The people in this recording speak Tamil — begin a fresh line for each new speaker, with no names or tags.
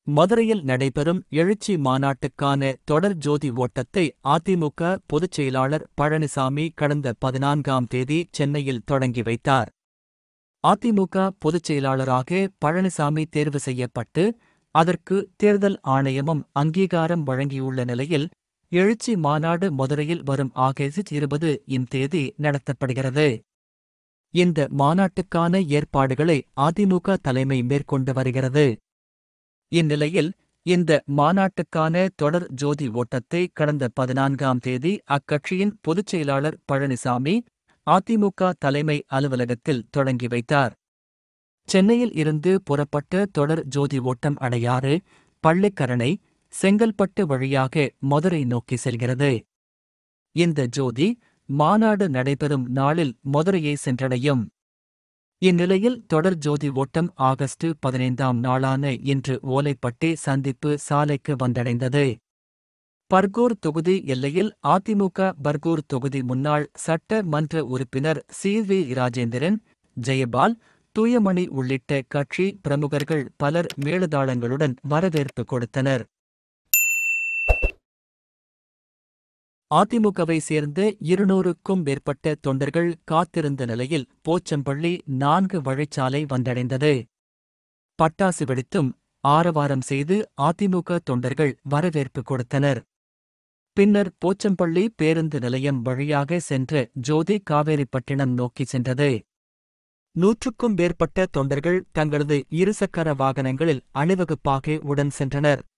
மதுரையில் நடைபெறும் எழுச்சி மாநாட்டுக்கான தொடர் ஜோதி ஓட்டத்தை அதிமுக பொதுச் செயலாளர் பழனிசாமி கடந்த பதினான்காம் தேதி சென்னையில் தொடங்கி வைத்தார் அதிமுக பொதுச் செயலாளராக பழனிசாமி தேர்வு செய்யப்பட்டு அதற்கு தேர்தல் ஆணையமும் அங்கீகாரம் வழங்கியுள்ள நிலையில் எழுச்சி மாநாடு மதுரையில் வரும் ஆகஸ்ட் இருபது இம் தேதி நடத்தப்படுகிறது இந்த மாநாட்டுக்கான ஏற்பாடுகளை அதிமுக தலைமை மேற்கொண்டு வருகிறது இந்நிலையில் இந்த மாநாட்டுக்கான தொடர் ஜோதி ஓட்டத்தை கடந்த பதினான்காம் தேதி அக்கட்சியின் பொதுச் செயலாளர் பழனிசாமி அதிமுக தலைமை அலுவலகத்தில் தொடங்கி வைத்தார் சென்னையில் இருந்து புறப்பட்ட தொடர் ஜோதி ஓட்டம் அடையாறு பள்ளிக்கரணை செங்கல்பட்டு வழியாக மதுரை நோக்கி செல்கிறது இந்த ஜோதி மாநாடு நடைபெறும் நாளில் மதுரையை சென்றடையும் இந்நிலையில் தொடர் ஜோதி ஓட்டம் ஆகஸ்ட் பதினைந்தாம் நாளான இன்று ஓலைப்பட்டி சந்திப்பு சாலைக்கு வந்தடைந்தது பர்கூர் தொகுதி எல்லையில் அதிமுக பர்கூர் தொகுதி முன்னாள் சட்ட மன்ற உறுப்பினர் சி வி ராஜேந்திரன் ஜெயபால் தூயமணி உள்ளிட்ட கட்சி பிரமுகர்கள் பலர் மேளதாளங்களுடன் வரவேற்பு கொடுத்தனர் அதிமுகவை சேர்ந்த இருநூறுக்கும் மேற்பட்ட தொண்டர்கள் காத்திருந்த நிலையில் போச்சம்பள்ளி நான்கு வழிச்சாலை வந்தடைந்தது பட்டாசு வெடித்தும் ஆரவாரம் செய்து அதிமுக தொண்டர்கள் வரவேற்பு கொடுத்தனர் பின்னர் போச்சம்பள்ளி பேருந்து நிலையம் வழியாக சென்ற ஜோதி காவேரிப்பட்டினம் நோக்கி சென்றது நூற்றுக்கும் மேற்பட்ட தொண்டர்கள் தங்களது இருசக்கர வாகனங்களில் அணிவகுப்பாக உடன் சென்றனர்